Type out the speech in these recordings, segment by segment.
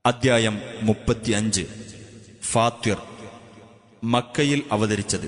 അദ്ധ്യായം മുപ്പത്തിയഞ്ച് ഫാത്തിർ മക്കയിൽ അവതരിച്ചത്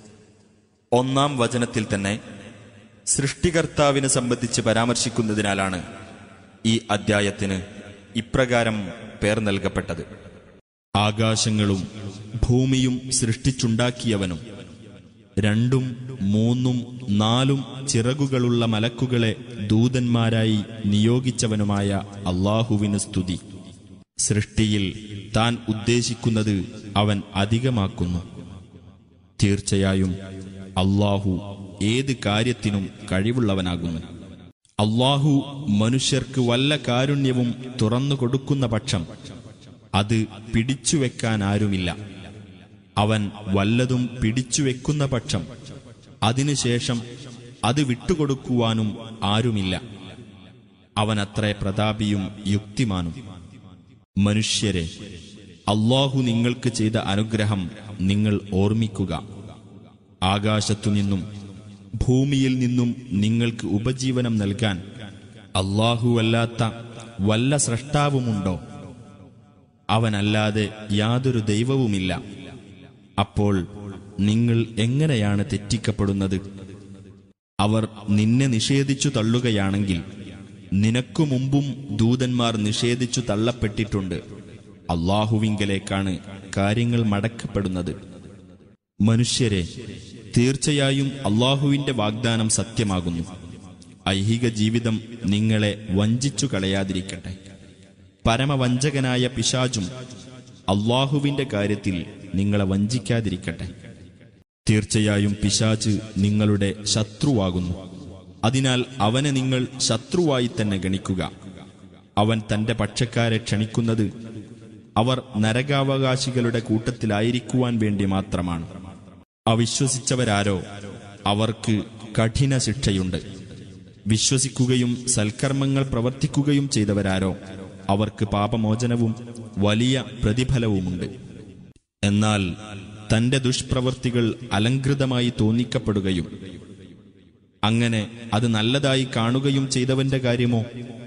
ഒന്നാം വചനത്തിൽ തന്നെ സൃഷ്ടികർത്താവിനെ സംബന്ധിച്ച് പരാമർശിക്കുന്നതിനാലാണ് ഈ അദ്ധ്യായത്തിന് ഇപ്രകാരം പേർ നൽകപ്പെട്ടത് ആകാശങ്ങളും ഭൂമിയും സൃഷ്ടിച്ചുണ്ടാക്കിയവനും രണ്ടും മൂന്നും നാലും ചിറകുകളുള്ള മലക്കുകളെ ദൂതന്മാരായി നിയോഗിച്ചവനുമായ അള്ളാഹുവിന് സ്തുതി സൃഷ്ടിയിൽ താൻ ഉദ്ദേശിക്കുന്നത് അവൻ അധികമാക്കുന്നു തീർച്ചയായും അള്ളാഹു ഏത് കാര്യത്തിനും കഴിവുള്ളവനാകുന്നു അള്ളാഹു മനുഷ്യർക്ക് വല്ല കാരുണ്യവും തുറന്നു കൊടുക്കുന്ന പക്ഷം അത് പിടിച്ചുവെക്കാൻ ആരുമില്ല അവൻ വല്ലതും പിടിച്ചുവെക്കുന്ന പക്ഷം അതിനുശേഷം അത് വിട്ടുകൊടുക്കുവാനും ആരുമില്ല അവനത്രേ പ്രതാപിയും യുക്തിമാനും മനുഷ്യരെ അള്ളാഹു നിങ്ങൾക്ക് ചെയ്ത അനുഗ്രഹം നിങ്ങൾ ഓർമ്മിക്കുക ആകാശത്തുനിന്നും ഭൂമിയിൽ നിന്നും നിങ്ങൾക്ക് ഉപജീവനം നൽകാൻ അല്ലാത്ത വല്ല സ്രഷ്ടാവുമുണ്ടോ അവനല്ലാതെ യാതൊരു ദൈവവുമില്ല അപ്പോൾ നിങ്ങൾ എങ്ങനെയാണ് തെറ്റിക്കപ്പെടുന്നത് അവർ നിന്നെ നിഷേധിച്ചു തള്ളുകയാണെങ്കിൽ നിനക്കു മുമ്പും ദൂതന്മാർ നിഷേധിച്ചു തള്ളപ്പെട്ടിട്ടുണ്ട് അള്ളാഹുവിങ്കലേക്കാണ് കാര്യങ്ങൾ മടക്കപ്പെടുന്നത് മനുഷ്യരെ തീർച്ചയായും അള്ളാഹുവിന്റെ വാഗ്ദാനം സത്യമാകുന്നു ഐഹിക ജീവിതം നിങ്ങളെ വഞ്ചിച്ചു കളയാതിരിക്കട്ടെ പരമവഞ്ചകനായ പിശാചും അള്ളാഹുവിന്റെ കാര്യത്തിൽ നിങ്ങളെ വഞ്ചിക്കാതിരിക്കട്ടെ തീർച്ചയായും പിശാച് നിങ്ങളുടെ ശത്രുവാകുന്നു അതിനാൽ അവനെ നിങ്ങൾ ശത്രുവായി തന്നെ ഗണിക്കുക അവൻ തന്റെ പക്ഷക്കാരെ ക്ഷണിക്കുന്നത് അവർ നരകാവകാശികളുടെ കൂട്ടത്തിലായിരിക്കുവാൻ വേണ്ടി മാത്രമാണ് അവിശ്വസിച്ചവരാരോ അവർക്ക് കഠിന ശിക്ഷയുണ്ട് വിശ്വസിക്കുകയും സൽക്കർമ്മങ്ങൾ പ്രവർത്തിക്കുകയും ചെയ്തവരാരോ അവർക്ക് പാപമോചനവും വലിയ പ്രതിഫലവുമുണ്ട് എന്നാൽ തന്റെ ദുഷ്പ്രവർത്തികൾ അലങ്കൃതമായി തോന്നിക്കപ്പെടുകയും അങ്ങനെ അത് നല്ലതായി കാണുകയും ചെയ്തവന്റെ കാര്യമോ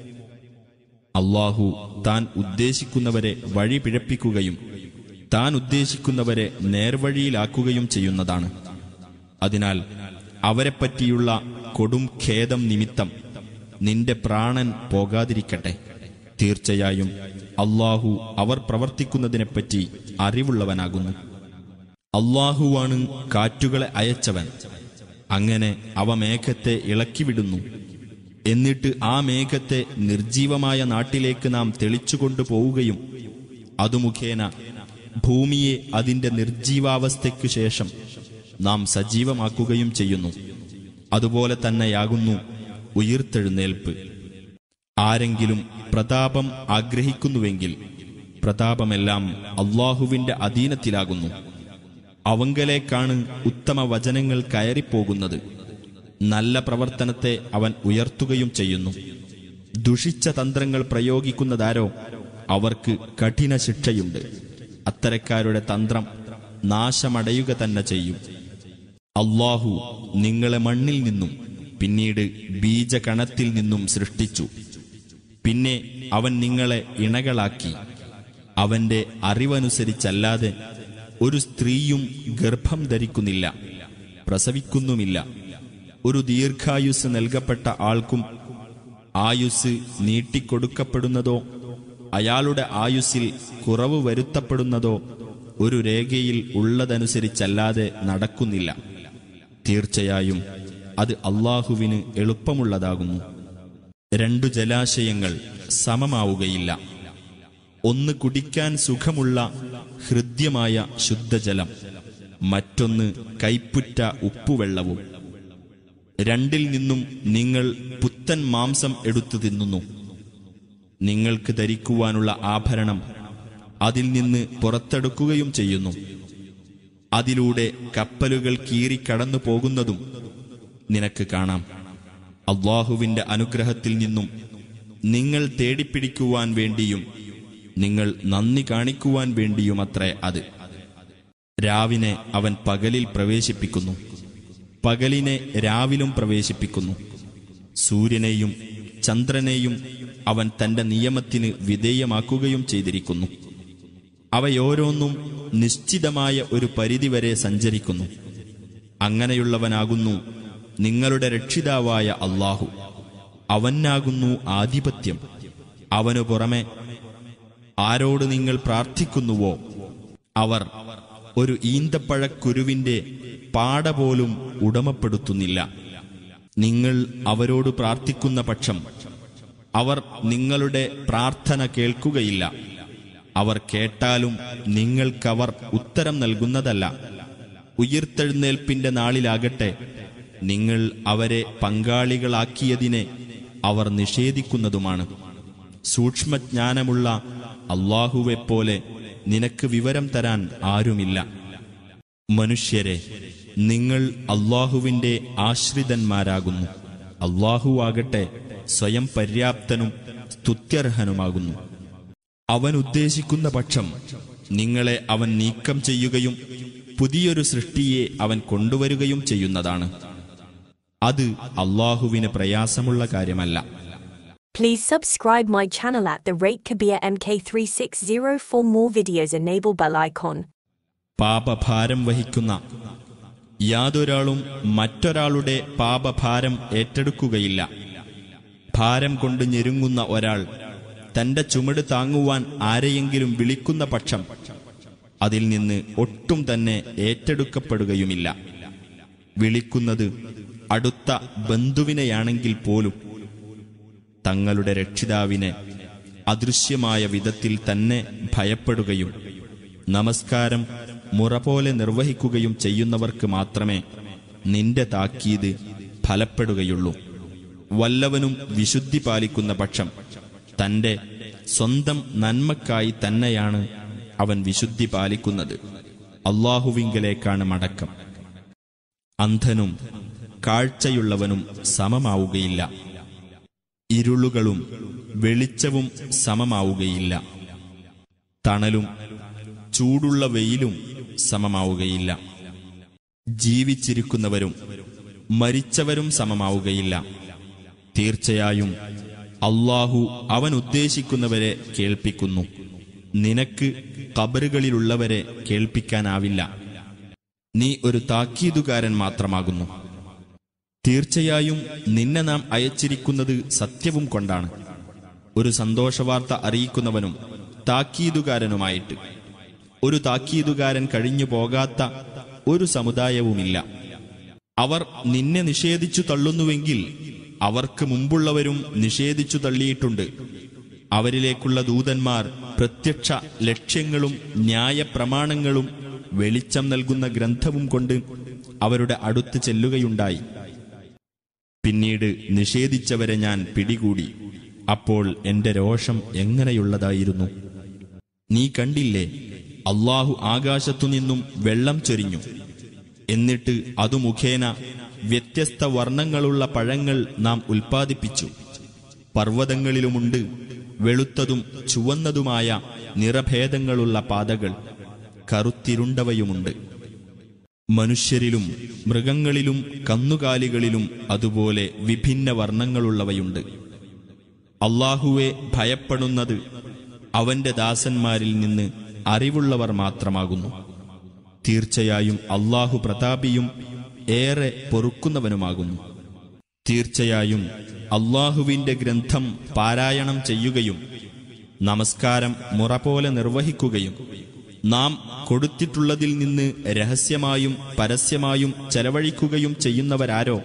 അള്ളാഹു താൻ ഉദ്ദേശിക്കുന്നവരെ വഴി പിഴപ്പിക്കുകയും താൻ ഉദ്ദേശിക്കുന്നവരെ നേർവഴിയിലാക്കുകയും ചെയ്യുന്നതാണ് അതിനാൽ അവരെപ്പറ്റിയുള്ള കൊടും ഖേദം നിമിത്തം നിന്റെ പ്രാണൻ പോകാതിരിക്കട്ടെ തീർച്ചയായും അള്ളാഹു അവർ പ്രവർത്തിക്കുന്നതിനെപ്പറ്റി അറിവുള്ളവനാകുന്നു അള്ളാഹുവാണ് കാറ്റുകളെ അയച്ചവൻ അങ്ങനെ അവ മേഘത്തെ ഇളക്കിവിടുന്നു എന്നിട്ട് ആ മേഘത്തെ നിർജീവമായ നാട്ടിലേക്ക് നാം തെളിച്ചുകൊണ്ടു പോവുകയും അതു മുഖേന ഭൂമിയെ അതിന്റെ നിർജീവാവസ്ഥയ്ക്കു ശേഷം നാം സജീവമാക്കുകയും ചെയ്യുന്നു അതുപോലെ തന്നെയാകുന്നു ഉയിർത്തെഴുന്നേൽപ്പ് ആരെങ്കിലും പ്രതാപം ആഗ്രഹിക്കുന്നുവെങ്കിൽ പ്രതാപമെല്ലാം അള്ളാഹുവിന്റെ അധീനത്തിലാകുന്നു അവങ്കലേക്കാണ് ഉത്തമ വചനങ്ങൾ കയറിപ്പോകുന്നത് നല്ല പ്രവർത്തനത്തെ അവൻ ഉയർത്തുകയും ചെയ്യുന്നു ദുഷിച്ച തന്ത്രങ്ങൾ പ്രയോഗിക്കുന്നതാരോ അവർക്ക് കഠിന ശിക്ഷയുണ്ട് അത്തരക്കാരുടെ തന്ത്രം നാശമടയുക തന്നെ ചെയ്യും അള്ളാഹു നിങ്ങളെ മണ്ണിൽ നിന്നും പിന്നീട് ബീജകണത്തിൽ നിന്നും സൃഷ്ടിച്ചു പിന്നെ അവൻ നിങ്ങളെ ഇണകളാക്കി അവന്റെ അറിവനുസരിച്ചല്ലാതെ ഒരു സ്ത്രീയും ഗർഭം ധരിക്കുന്നില്ല പ്രസവിക്കുന്നുമില്ല ഒരു ദീർഘായുസ് നൽകപ്പെട്ട ആൾക്കും ആയുസ് നീട്ടിക്കൊടുക്കപ്പെടുന്നതോ അയാളുടെ ആയുസ്സിൽ കുറവ് വരുത്തപ്പെടുന്നതോ ഒരു രേഖയിൽ ഉള്ളതനുസരിച്ചല്ലാതെ നടക്കുന്നില്ല തീർച്ചയായും അത് അള്ളാഹുവിന് എളുപ്പമുള്ളതാകുന്നു രണ്ടു ജലാശയങ്ങൾ സമമാവുകയില്ല ഒന്ന് കുടിക്കാൻ സുഖമുള്ള ഹൃദ്യമായ ശുദ്ധജലം മറ്റൊന്ന് കൈപ്പുറ്റ ഉപ്പുവെള്ളവും രണ്ടിൽ നിന്നും നിങ്ങൾ പുത്തൻ മാംസം എടുത്തു തിന്നുന്നു നിങ്ങൾക്ക് ധരിക്കുവാനുള്ള ആഭരണം അതിൽ നിന്ന് പുറത്തെടുക്കുകയും ചെയ്യുന്നു അതിലൂടെ കപ്പലുകൾ കീറിക്കടന്നു പോകുന്നതും നിനക്ക് കാണാം അള്ളാഹുവിന്റെ അനുഗ്രഹത്തിൽ നിന്നും നിങ്ങൾ തേടിപ്പിടിക്കുവാൻ വേണ്ടിയും നിങ്ങൾ നന്ദി കാണിക്കുവാൻ വേണ്ടിയുമത്രേ അത് രാവിനെ അവൻ പകലിൽ പ്രവേശിപ്പിക്കുന്നു പകലിനെ രാവിലും പ്രവേശിപ്പിക്കുന്നു സൂര്യനെയും ചന്ദ്രനെയും അവൻ തന്റെ നിയമത്തിന് വിധേയമാക്കുകയും ചെയ്തിരിക്കുന്നു അവയോരോന്നും നിശ്ചിതമായ ഒരു പരിധിവരെ സഞ്ചരിക്കുന്നു അങ്ങനെയുള്ളവനാകുന്നു നിങ്ങളുടെ രക്ഷിതാവായ അള്ളാഹു അവനാകുന്നു ആധിപത്യം അവനു പുറമെ ആരോട് നിങ്ങൾ പ്രാർത്ഥിക്കുന്നുവോ അവർ ഒരു ഈന്തപ്പഴക്കുരുവിന്റെ പാട പോലും ഉടമപ്പെടുത്തുന്നില്ല നിങ്ങൾ അവരോട് പ്രാർത്ഥിക്കുന്ന പക്ഷം അവർ നിങ്ങളുടെ പ്രാർത്ഥന കേൾക്കുകയില്ല അവർ കേട്ടാലും നിങ്ങൾക്കവർ ഉത്തരം നൽകുന്നതല്ല ഉയിർത്തെഴുന്നേൽപ്പിന്റെ നാളിലാകട്ടെ നിങ്ങൾ അവരെ പങ്കാളികളാക്കിയതിനെ അവർ നിഷേധിക്കുന്നതുമാണ് സൂക്ഷ്മജ്ഞാനമുള്ള അള്ളാഹുവെപ്പോലെ നിനക്ക് വിവരം തരാൻ ആരുമില്ല മനുഷ്യരെ നിങ്ങൾ അള്ളാഹുവിന്റെ ആശ്രിതന്മാരാകുന്നു അള്ളാഹുവാകട്ടെ സ്വയം പര്യാപ്തനും സ്തുത്യർഹനുമാകുന്നു അവൻ ഉദ്ദേശിക്കുന്ന പക്ഷം നിങ്ങളെ അവൻ നീക്കം ചെയ്യുകയും പുതിയൊരു സൃഷ്ടിയെ അവൻ കൊണ്ടുവരികയും ചെയ്യുന്നതാണ് അത് അള്ളാഹുവിന് പ്രയാസമുള്ള കാര്യമല്ല Please subscribe my channel at the rate Kabir MK360 for more videos. Enable bell icon. പാപഭാരം വഹിക്കുന്ന യാതൊരാളും മറ്റൊരാളുടെ പാപഭാരം ഏറ്റെടുക്കുകയില്ല ഭാരം കൊണ്ട് ഞെരുങ്ങുന്ന ഒരാൾ തന്റെ ചുമട് താങ്ങുവാൻ ആരെയെങ്കിലും വിളിക്കുന്ന പക്ഷം അതിൽ നിന്ന് ഒട്ടും തന്നെ ഏറ്റെടുക്കപ്പെടുകയുമില്ല വിളിക്കുന്നത് അടുത്ത ബന്ധുവിനെയാണെങ്കിൽ പോലും തങ്ങളുടെ രക്ഷിതാവിനെ അദൃശ്യമായ വിധത്തിൽ തന്നെ ഭയപ്പെടുകയും നമസ്കാരം മുറ പോലെ നിർവഹിക്കുകയും ചെയ്യുന്നവർക്ക് മാത്രമേ നിന്റെ താക്കീത് ഫലപ്പെടുകയുള്ളൂ വല്ലവനും വിശുദ്ധി പാലിക്കുന്ന പക്ഷം തന്റെ സ്വന്തം നന്മക്കായി തന്നെയാണ് അവൻ വിശുദ്ധി പാലിക്കുന്നത് അള്ളാഹുവിങ്കലേക്കാണ് മടക്കം അന്ധനും കാഴ്ചയുള്ളവനും സമമാവുകയില്ല ഇരുളുകളും വെളിച്ചവും സമമാവുകയില്ല തണലും ചൂടുള്ള വെയിലും സമമാവുകയില്ല ജീവിച്ചിരിക്കുന്നവരും മരിച്ചവരും സമമാവുകയില്ല തീർച്ചയായും അള്ളാഹു അവൻ ഉദ്ദേശിക്കുന്നവരെ കേൾപ്പിക്കുന്നു നിനക്ക് കബറുകളിലുള്ളവരെ കേൾപ്പിക്കാനാവില്ല നീ ഒരു താക്കീതുകാരൻ മാത്രമാകുന്നു തീർച്ചയായും നിന്നെ നാം അയച്ചിരിക്കുന്നത് സത്യവും കൊണ്ടാണ് ഒരു സന്തോഷവാർത്ത അറിയിക്കുന്നവനും താക്കീതുകാരനുമായിട്ട് ഒരു താക്കീതുകാരൻ കഴിഞ്ഞു പോകാത്ത ഒരു സമുദായവുമില്ല അവർ നിന്നെ നിഷേധിച്ചു തള്ളുന്നുവെങ്കിൽ അവർക്ക് മുമ്പുള്ളവരും നിഷേധിച്ചു തള്ളിയിട്ടുണ്ട് അവരിലേക്കുള്ള ദൂതന്മാർ പ്രത്യക്ഷ ലക്ഷ്യങ്ങളും ന്യായപ്രമാണങ്ങളും വെളിച്ചം നൽകുന്ന ഗ്രന്ഥവും കൊണ്ട് അവരുടെ അടുത്ത് ചെല്ലുകയുണ്ടായി പിന്നീട് നിഷേധിച്ചവരെ ഞാൻ പിടികൂടി അപ്പോൾ എന്റെ രോഷം എങ്ങനെയുള്ളതായിരുന്നു നീ കണ്ടില്ലേ അള്ളാഹു ആകാശത്തുനിന്നും വെള്ളം ചൊരിഞ്ഞു എന്നിട്ട് അതു മുഖേന വ്യത്യസ്ത വർണ്ണങ്ങളുള്ള പഴങ്ങൾ നാം ഉൽപ്പാദിപ്പിച്ചു പർവ്വതങ്ങളിലുമുണ്ട് വെളുത്തതും ചുവന്നതുമായ നിറഭേദങ്ങളുള്ള പാതകൾ കറുത്തിരുണ്ടവയുമുണ്ട് മനുഷ്യരിലും മൃഗങ്ങളിലും കന്നുകാലികളിലും അതുപോലെ വിഭിന്ന വർണ്ണങ്ങളുള്ളവയുണ്ട് അള്ളാഹുവെ ഭയപ്പെടുന്നത് അവന്റെ ദാസന്മാരിൽ നിന്ന് അറിവുള്ളവർ മാത്രമാകുന്നു തീർച്ചയായും അള്ളാഹു പ്രതാപിയും ഏറെ പൊറുക്കുന്നവനുമാകുന്നു തീർച്ചയായും അള്ളാഹുവിന്റെ ഗ്രന്ഥം പാരായണം ചെയ്യുകയും നമസ്കാരം മുറ പോലെ നിർവഹിക്കുകയും നാം കൊടുത്തിട്ടുള്ളതിൽ നിന്ന് രഹസ്യമായും പരസ്യമായും ചെലവഴിക്കുകയും ചെയ്യുന്നവരാരോ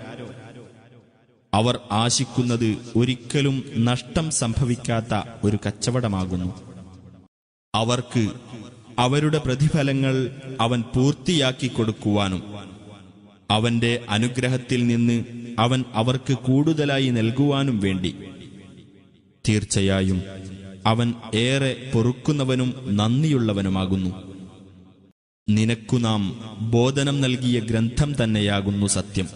അവർ ആശിക്കുന്നത് ഒരിക്കലും നഷ്ടം സംഭവിക്കാത്ത ഒരു കച്ചവടമാകുന്നു അവർക്ക് അവരുടെ പ്രതിഫലങ്ങൾ അവൻ പൂർത്തിയാക്കി കൊടുക്കുവാനും അവന്റെ അനുഗ്രഹത്തിൽ നിന്ന് അവൻ അവർക്ക് കൂടുതലായി നൽകുവാനും വേണ്ടി തീർച്ചയായും അവൻ ഏറെ പൊറുക്കുന്നവനും നന്ദിയുള്ളവനുമാകുന്നു നിനക്കു നാം ബോധനം നൽകിയ ഗ്രന്ഥം തന്നെയാകുന്നു സത്യം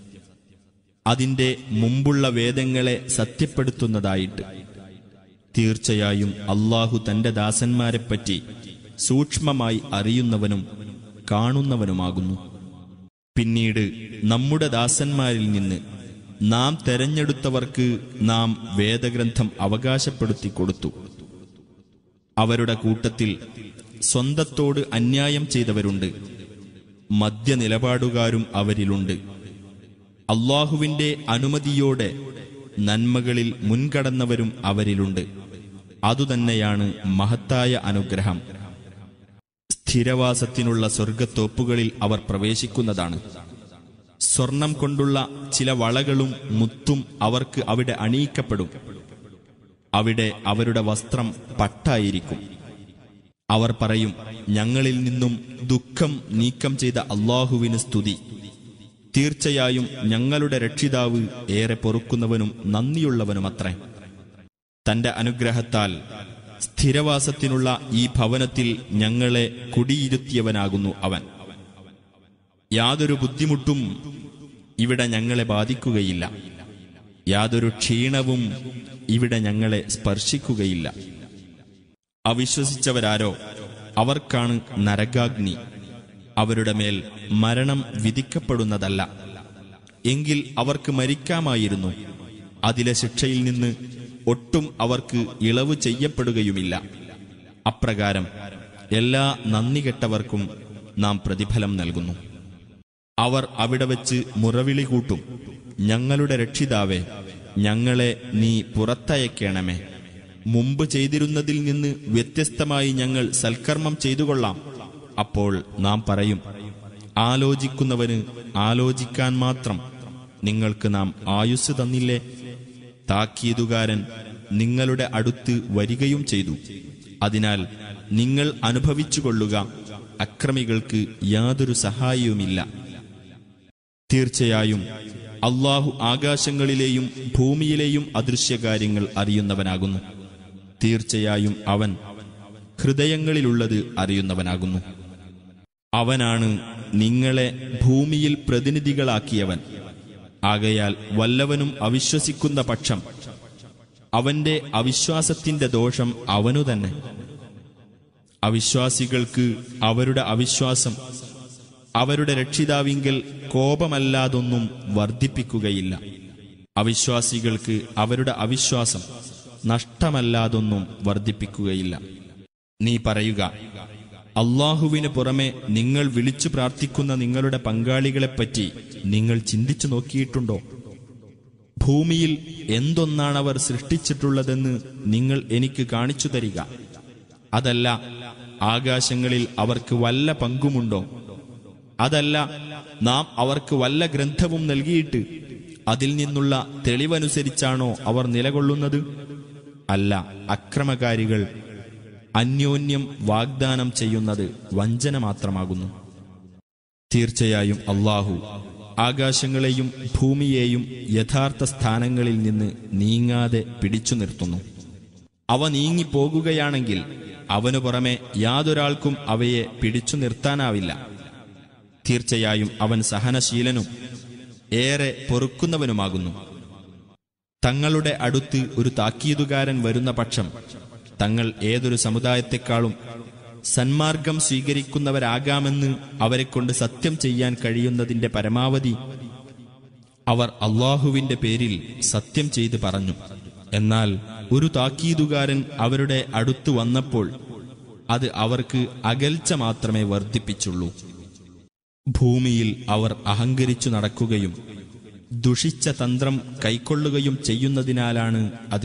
അതിന്റെ മുമ്പുള്ള വേദങ്ങളെ സത്യപ്പെടുത്തുന്നതായിട്ട് തീർച്ചയായും അള്ളാഹു തന്റെ ദാസന്മാരെപ്പറ്റി സൂക്ഷ്മമായി അറിയുന്നവനും കാണുന്നവനുമാകുന്നു പിന്നീട് നമ്മുടെ ദാസന്മാരിൽ നിന്ന് നാം തെരഞ്ഞെടുത്തവർക്ക് നാം വേദഗ്രന്ഥം അവകാശപ്പെടുത്തി കൊടുത്തു അവരുടെ കൂട്ടത്തിൽ സ്വന്തത്തോട് അന്യായം ചെയ്തവരുണ്ട് മദ്യനിലപാടുകാരും അവരിലുണ്ട് അള്ളാഹുവിന്റെ അനുമതിയോടെ നന്മകളിൽ മുൻകടന്നവരും അവരിലുണ്ട് അതുതന്നെയാണ് മഹത്തായ അനുഗ്രഹം സ്ഥിരവാസത്തിനുള്ള സ്വർഗത്തോപ്പുകളിൽ അവർ പ്രവേശിക്കുന്നതാണ് സ്വർണം കൊണ്ടുള്ള ചില വളകളും മുത്തും അവർക്ക് അവിടെ അണിയിക്കപ്പെടും അവിടെ അവരുടെ വസ്ത്രം പട്ടായിരിക്കും അവർ പറയും ഞങ്ങളിൽ നിന്നും ദുഃഖം നീക്കം ചെയ്ത അള്ളാഹുവിന് സ്തുതി തീർച്ചയായും ഞങ്ങളുടെ രക്ഷിതാവ് ഏറെ പൊറുക്കുന്നവനും നന്ദിയുള്ളവനുമത്രേ തന്റെ അനുഗ്രഹത്താൽ സ്ഥിരവാസത്തിനുള്ള ഈ ഭവനത്തിൽ ഞങ്ങളെ കുടിയിരുത്തിയവനാകുന്നു അവൻ യാതൊരു ബുദ്ധിമുട്ടും ഇവിടെ ഞങ്ങളെ ബാധിക്കുകയില്ല യാതൊരു ക്ഷീണവും ഇവിടെ ഞങ്ങളെ സ്പർശിക്കുകയില്ല അവിശ്വസിച്ചവരാരോ അവർക്കാണ് നരകാഗ്നി അവരുടെ മേൽ മരണം വിധിക്കപ്പെടുന്നതല്ല എങ്കിൽ അവർക്ക് മരിക്കാമായിരുന്നു അതിലെ ശിക്ഷയിൽ നിന്ന് ഒട്ടും അവർക്ക് ഇളവ് ചെയ്യപ്പെടുകയുമില്ല അപ്രകാരം എല്ലാ നന്ദികെട്ടവർക്കും നാം പ്രതിഫലം നൽകുന്നു അവർ അവിടെ വച്ച് മുറവിളി കൂട്ടും ഞങ്ങളുടെ രക്ഷിതാവേ ഞങ്ങളെ നീ പുറത്തയക്കണമേ മുമ്പ് ചെയ്തിരുന്നതിൽ നിന്ന് വ്യത്യസ്തമായി ഞങ്ങൾ സൽക്കർമ്മം ചെയ്തുകൊള്ളാം അപ്പോൾ നാം പറയും ആലോചിക്കുന്നവന് ആലോചിക്കാൻ മാത്രം നിങ്ങൾക്ക് നാം ആയുസ് തന്നില്ലേ താക്കീതുകാരൻ നിങ്ങളുടെ അടുത്ത് വരികയും ചെയ്തു അതിനാൽ നിങ്ങൾ അനുഭവിച്ചുകൊള്ളുക അക്രമികൾക്ക് യാതൊരു സഹായവുമില്ല തീർച്ചയായും അള്ളാഹു ആകാശങ്ങളിലെയും ഭൂമിയിലെയും അദൃശ്യകാര്യങ്ങൾ അറിയുന്നവനാകുന്നു തീർച്ചയായും അവൻ ഹൃദയങ്ങളിലുള്ളത് അറിയുന്നവനാകുന്നു അവനാണ് നിങ്ങളെ ഭൂമിയിൽ പ്രതിനിധികളാക്കിയവൻ ആകയാൽ വല്ലവനും അവിശ്വസിക്കുന്ന പക്ഷം അവന്റെ അവിശ്വാസത്തിന്റെ ദോഷം അവനു തന്നെ അവിശ്വാസികൾക്ക് അവരുടെ അവിശ്വാസം അവരുടെ രക്ഷിതാവിങ്കൽ കോപമല്ലാതൊന്നും വർദ്ധിപ്പിക്കുകയില്ല അവിശ്വാസികൾക്ക് അവരുടെ അവിശ്വാസം നഷ്ടമല്ലാതൊന്നും വർദ്ധിപ്പിക്കുകയില്ല നീ പറയുക അള്ളാഹുവിന് പുറമെ നിങ്ങൾ വിളിച്ചു പ്രാർത്ഥിക്കുന്ന നിങ്ങളുടെ പങ്കാളികളെപ്പറ്റി നിങ്ങൾ ചിന്തിച്ചു നോക്കിയിട്ടുണ്ടോ ഭൂമിയിൽ എന്തൊന്നാണവർ സൃഷ്ടിച്ചിട്ടുള്ളതെന്ന് നിങ്ങൾ എനിക്ക് കാണിച്ചു തരിക അതല്ല ആകാശങ്ങളിൽ അവർക്ക് വല്ല പങ്കുമുണ്ടോ അതല്ല നാം അവർക്ക് വല്ല ഗ്രന്ഥവും നൽകിയിട്ട് അതിൽ നിന്നുള്ള തെളിവനുസരിച്ചാണോ അവർ നിലകൊള്ളുന്നത് അല്ല അക്രമകാരികൾ അന്യോന്യം വാഗ്ദാനം ചെയ്യുന്നത് വഞ്ചന മാത്രമാകുന്നു തീർച്ചയായും അള്ളാഹു ആകാശങ്ങളെയും ഭൂമിയെയും യഥാർത്ഥ സ്ഥാനങ്ങളിൽ നിന്ന് നീങ്ങാതെ പിടിച്ചു നിർത്തുന്നു അവ നീങ്ങിപ്പോകുകയാണെങ്കിൽ അവനു പുറമെ യാതൊരാൾക്കും അവയെ പിടിച്ചു നിർത്താനാവില്ല തീർച്ചയായും അവൻ സഹനശീലനും ഏറെ പൊറുക്കുന്നവനുമാകുന്നു തങ്ങളുടെ അടുത്ത് ഒരു താക്കീതുകാരൻ വരുന്ന പക്ഷം തങ്ങൾ ഏതൊരു സമുദായത്തെക്കാളും സന്മാർഗം സ്വീകരിക്കുന്നവരാകാമെന്ന് അവരെക്കൊണ്ട് സത്യം ചെയ്യാൻ കഴിയുന്നതിന്റെ പരമാവധി അവർ അള്ളാഹുവിന്റെ പേരിൽ സത്യം ചെയ്ത് പറഞ്ഞു എന്നാൽ ഒരു താക്കീതുകാരൻ അവരുടെ അടുത്ത് വന്നപ്പോൾ അത് അവർക്ക് അകൽച്ച മാത്രമേ വർദ്ധിപ്പിച്ചുള്ളൂ ഭൂമിയിൽ അവർ അഹങ്കരിച്ചു നടക്കുകയും ദുഷിച്ച തന്ത്രം കൈക്കൊള്ളുകയും ചെയ്യുന്നതിനാലാണ് അത്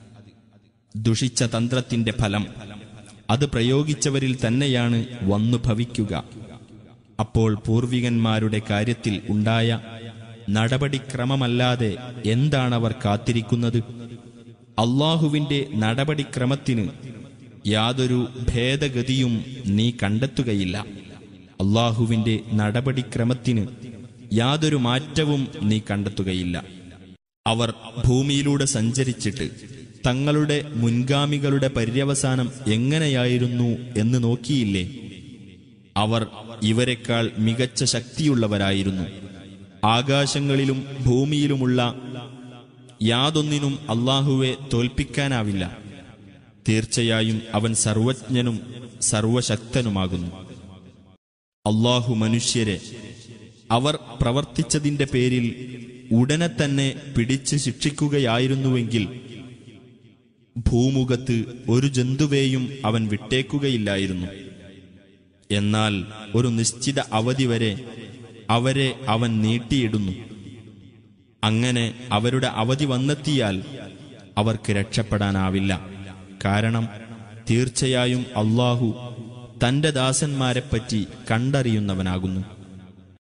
ദുഷിച്ച തന്ത്രത്തിന്റെ ഫലം അത് പ്രയോഗിച്ചവരിൽ തന്നെയാണ് വന്നു ഭവിക്കുക അപ്പോൾ പൂർവികന്മാരുടെ കാര്യത്തിൽ ഉണ്ടായ നടപടിക്രമമല്ലാതെ എന്താണവർ കാത്തിരിക്കുന്നത് അള്ളാഹുവിന്റെ നടപടിക്രമത്തിന് യാതൊരു ഭേദഗതിയും നീ കണ്ടെത്തുകയില്ല അള്ളാഹുവിന്റെ നടപടിക്രമത്തിന് യാതൊരു മാറ്റവും നീ കണ്ടെത്തുകയില്ല അവർ ഭൂമിയിലൂടെ സഞ്ചരിച്ചിട്ട് തങ്ങളുടെ മുൻഗാമികളുടെ പര്യവസാനം എങ്ങനെയായിരുന്നു എന്ന് നോക്കിയില്ലേ അവർ ഇവരെക്കാൾ മികച്ച ശക്തിയുള്ളവരായിരുന്നു ആകാശങ്ങളിലും ഭൂമിയിലുമുള്ള യാതൊന്നിനും അള്ളാഹുവെ തോൽപ്പിക്കാനാവില്ല തീർച്ചയായും അവൻ സർവജ്ഞനും സർവശക്തനുമാകുന്നു അള്ളാഹു മനുഷ്യരെ അവർ പ്രവർത്തിച്ചതിന്റെ പേരിൽ ഉടനെ തന്നെ പിടിച്ച് ശിക്ഷിക്കുകയായിരുന്നുവെങ്കിൽ ഭൂമുഖത്ത് ഒരു ജന്തുവേയും അവൻ വിട്ടേക്കുകയില്ലായിരുന്നു എന്നാൽ ഒരു നിശ്ചിത അവധി വരെ അവരെ അവൻ നീട്ടിയിടുന്നു അങ്ങനെ അവരുടെ അവധി വന്നെത്തിയാൽ അവർക്ക് രക്ഷപ്പെടാനാവില്ല കാരണം തീർച്ചയായും അള്ളാഹു തന്റെ ദാസന്മാരെപ്പറ്റി കണ്ടറിയുന്നവനാകുന്നു